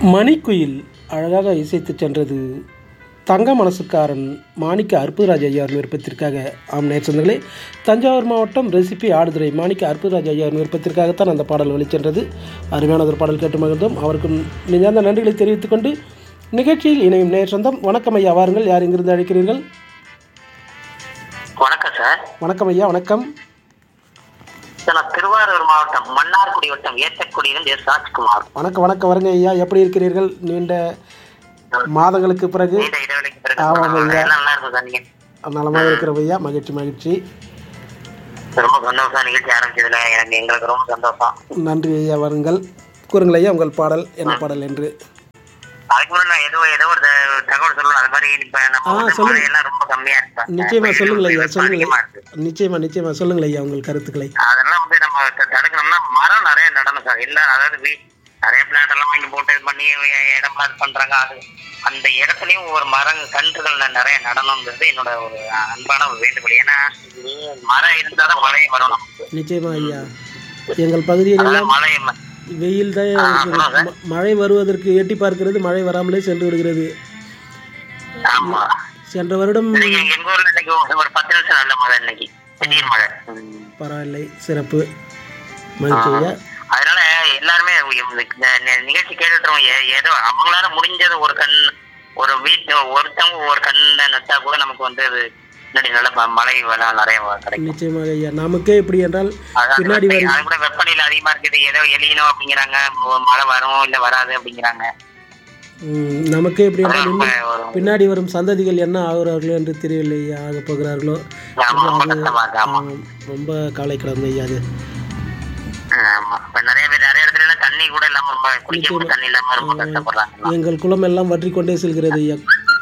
மணிக்குயில் அழகாக இசைத்துச் சென்றது தங்க மனசுக்காரன் மாணிக்க அற்புதராஜ் ஐயாவின் விருப்பத்திற்காக ஆம் நேர் சொந்தங்களே தஞ்சாவூர் மாவட்டம் ரெசிபி ஆடுதுறை மாணிக்க அற்புதராஜ் ஐயாவின் விருப்பத்திற்காகத்தான் அந்த பாடல் வெளிச்சென்றது அருமையான ஒரு பாடல் கேட்டு மகிழ்ந்தோம் அவருக்கும் நெஞ்சார்ந்த நன்றிகளை தெரிவித்துக் கொண்டு நிகழ்ச்சியில் இணையும் நேர் சொந்தம் வணக்கம் ஐயா வாருங்கள் யார் இங்கிருந்து அழைக்கிறீர்கள் வணக்கம் சார் வணக்கம் ஐயா வணக்கம் சார் நான் திருவாரூர் மாவட்டம் மன்னார்குடி வட்டம் ஏத்தக்குடியிலிருந்து எஸ் ராஜ்குமார் வணக்கம் வணக்கம் வருங்க ஐயா எப்படி இருக்கிறீர்கள் நீண்ட மாதங்களுக்கு பிறகு நீண்ட இடைவெளிக்கு பிறகு ஆமாம் பரவாயில்ல. ஐயா. எல்லாம் நல்லா இருக்கும் சார் நீங்க நலமாக இருக்கிற ஐயா மகிழ்ச்சி மகிழ்ச்சி ரொம்ப சந்தோஷம் நிகழ்ச்சி ஆரம்பிச்சதுல எனக்கு எங்களுக்கு ரொம்ப சந்தோஷம் நன்றி ஐயா வாருங்கள் கூறுங்கள் ஐயா உங்கள் பாடல் என்ன பாடல் என்று அதுக்கு முன்னாடி நான் ஏதோ ஏதோ ஒரு த- தகவல் சொல்லணும் அது மாதிரி இப்ப நம்ம ஆ, வந்து சொல்லுங்க. மழையெல்லாம் ரொம்ப கம்மியா இருக்கு நிச்சயமா வெயில் சொல்லுங்கள் ஐயா வெப்பம் சொல்லுங்கள் அதிகமா இருக்கு நிச்சயமா நிச்சயமா சொல்லுங்கள் ஐயா உங்கள் கருத்துக்களை அதெல்லாம் வந்து நம்ம த- தடுக்கணும்னா மரம் நிறைய நடணும் சார் இல்ல அதாவது வீ- நிறைய பிளாட் எல்லாம் வாங்கி போட்டு இது பண்ணி இடம்லாம் இது பண்றாங்க அது அந்த இடத்துலயும் ஒரு மரம் கன்றுகள் ந- நிறைய நடணுங்கிறது என்னோட ஒரு அன்பான ஒரு வேண்டுகோள் ஏன்னா மரம் இருந்தாதான் மழை வரும் நமக்கு நிச்சயமா ஐயா எங்கள் பகுதியில் அதாவது எல்லாம் மழை ம- வெயில் தான் ஆ, இருக்கிறது. ஆமாங்க. ம- மழை வருவதற்கு எட்டி பார்க்கிறது மழை வராமலே சென்று விடுகிறது ஆமா சென்ற வருடம் இன்னைக்கு எங்க எங்க ஊர்ல இன்னைக்கு ஒரு ஒரு பத்து நிமிஷம் நல்ல மழை இன்னைக்கு திடீர் மழை பரவாயில்லை சிறப்பு மகிழ்ச்சி ஐயா அதனால எல்லாருமே இந்த நி- நிகழ்ச்சி கேட்டுட்டோம் ஏதோ அவங்களால முடிஞ்சது ஒரு கண் ஒரு வீட்டு ஒருத்தவங்க ஒரு கண்ணை நட்டா கூட நமக்கு வந்து அது முன்னாடி நல்ல ம- மழை வளம் நிறைய வ- கிடைக்கும் நிச்சயமாக ஐயா நமக்கே இப்படி என்றால் அதான் பின்னாடி வெப்ப- வரும் அது கூட வெப்பநிலை அதிகமா இருக்குது ஏதோ எலியனோ அப்படிங்கிறாங்க ம- மழை வரும் இல்ல வராது அப்படிங்கிறாங்க ம், நமக்கே இப்படி என்றால் ரொம்ப இன்னும் ஒரு- பின்னாடி வரும் சந்ததிகள் என்ன ஆகுறார்களோ என்று தெரியவில்லை ஐயா ஆகப் போகிறார்களோ ஆமா, ரொம்ப அது கஷ்டமா இருக்கு ஆமா ஆமாம், ரொம்ப கவலை கிடந்த ஐயா அது ஆமா இப்ப நிறைய பேர் நிறைய இடத்துல எல்லாம் தண்ணி கூட இல்லாம ரொம்ப குடிக்க கூட தண்ணி இல்லாம ரொம்ப கஷ்டப்படுறாங்க எங்கள் குளம் எல்லாம் வற்றி கொண்டே செல்கிறது ஐயா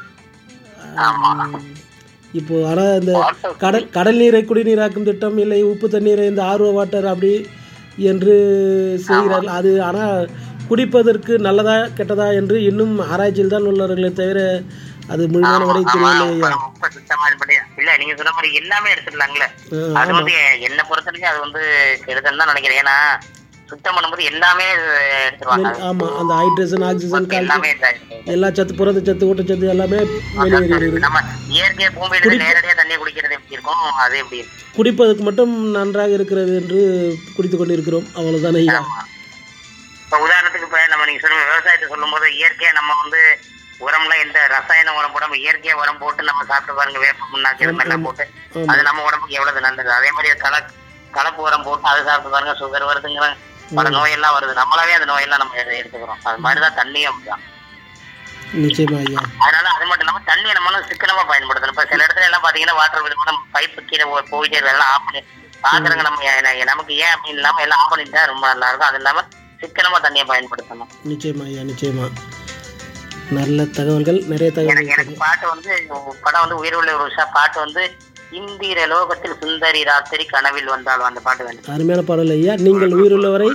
ஆமா இப்போ ஆனால் இந்த கடல் கடல் நீரை குடிநீராக்கும் திட்டம் இல்லை உப்பு தண்ணீரை இந்த ஆர்வ வாட்டர் அப்படி என்று செய்கிறார்கள் அது ஆனால் குடிப்பதற்கு நல்லதா கெட்டதா என்று இன்னும் ஆராய்ச்சியில் தான் உள்ளவர்களே தவிர அது முழுமையான வரை தெரியவில்லை ஐயா ரொம்ப சுத்தமா இது பண்ணி இல்ல நீங்க சொன்ன மாதிரி எல்லாமே எடுத்துடலாங்களே ஆ, அது வந்து என்ன பொறுத்த வரைக்கும் அது வந்து கெடுதல் தான் நினைக்கிறேன் ஏன்னா சுத்தம் பண்ணும்போது எல்லாமே எடுத்துருவாங்க ஆமாம் அந்த ஹைட்ரஜன் ஆக்சிஜன் கால்சியம் எல்லாமே இதாயிருக்கு. எல்லா சத்து புரத சத்து ஊட்டச்சத்து எல்லாமே வெளியேறுகிறது நம்ம இயற்கையா பூமியில நேரடியா தண்ணி குடிக்கிறது எப்படி இருக்கும் அது எப்படி இருக்கும் குடிப்பதற்கு மட்டும் நன்றாக இருக்கிறது என்று குடித்து கொண்டிருக்கிறோம் அவ்வளவுதான் ஐயா ஆமா. இப்ப உதாரணத்துக்கு இப்ப நம்ம நீங்க சொல்லுங்க விவசாயத்தை சொல்லும் போது இயற்கையா நம்ம வந்து உரம்லாம் எந்த ரசாயன உரம் போடாம இயற்கையா உரம் போட்டு நம்ம சாப்பிட்டு பாருங்க வேப்ப முன்னாக்கி இது மாதிரிலாம் போட்டு ஆமா. அது நம்ம உடம்புக்கு எவ்வளவு நல்லது அதே மாதிரி கல கலப்பு உரம் போட்டு அதை சாப்பிட்டு பாருங்க சுகர் வருதுங்கிறாங்க பல நோயெல்லாம் வருது நம்மளாவே அந்த நோயெல்லாம் நம்ம எடு- எடுத்துக்கிறோம் அது மாதிரிதான் தண்ணியும் அப்படிதான் நிச்சயமா ஐயா அதனால அது மட்டும் இல்லாம தண்ணியை நம்ம சிக்கனமா பயன்படுத்தணும் இப்ப சில இடத்துல எல்லாம் பாத்தீங்கன்னா வாட்டர் விதமான பைப்பு கீழே போ- போயிட்டே இருக்கு எல்லாம் ஆஃப் பண்ணி பாக்குறவங்க நம்ம ஏ- நமக்கு ஏன் அப்படின்னு இல்லாம எல்லாம் ஆஃப் பண்ணிட்டா ரொம்ப நல்லா இருக்கும் அது இல்லாம சிக்கனமா தண்ணியை பயன்படுத்தணும் நிச்சயமா ஐயா நிச்சயமா நல்ல தகவல்கள் நிறைய எனக்கு தகவல்கள் எனக்கு பாட்டு வந்து படம் வந்து உயிர் உள்ள ஒரு உஷா பாட்டு வந்து இந்திர லோகத்தில் சுந்தரி ராத்திரி கனவில் வந்தாலும் அந்த பாட்டு வேணும் அருமையான பாடல் ஐயா நீங்கள் உயிருள்ளவரை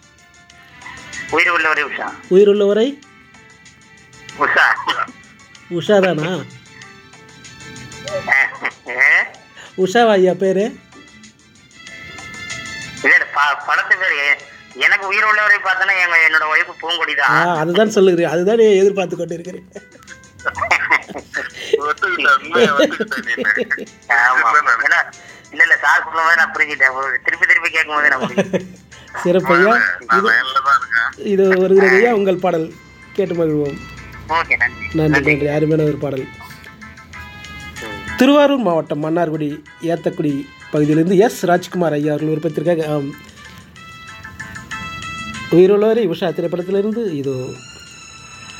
உயிர் உள்ள ஒரு உஷா உயிருள்ளவரை உஷா உஷாதானா உஷாவா ஐயா பேரு இல்ல இல்ல, ப- படத்து பேரு எனக்கு உயிர் உள்ளவரை பார்த்தோன்னா எங்க என்னோட ஒய்ஃபு பூங்கொடி ஆ தான் அதுதான் சொல்லுகிறேன் அதுதான் எதிர்பார்த்து கொண்டு இருக்கிறேன் ஆமா ஏன்னா, இல்ல இல்ல சார் சொல்லும் போது நான் புரிஞ்சுட்டேன் ஒரு திருப்பி திருப்பி கேட்கும் போது நான் புரிஞ்சுட்டேன் சிறப்பு ஐயா இது இது வருகிறது ஐயா உங்கள் பாடல் கேட்டு மகிழ்வோம் ஓகே நன்றி நன்றி நன்றி அருமையான ஒரு பாடல் திருவாரூர் மாவட்டம் மன்னார்குடி ஏத்தக்குடி பகுதியிலிருந்து எஸ் ராஜ்குமார் ஐயா அவர்கள் விருப்பத்திற்காக ஆம், உயிருள்ளவரை உஷா திரைப்படத்திலிருந்து இதோ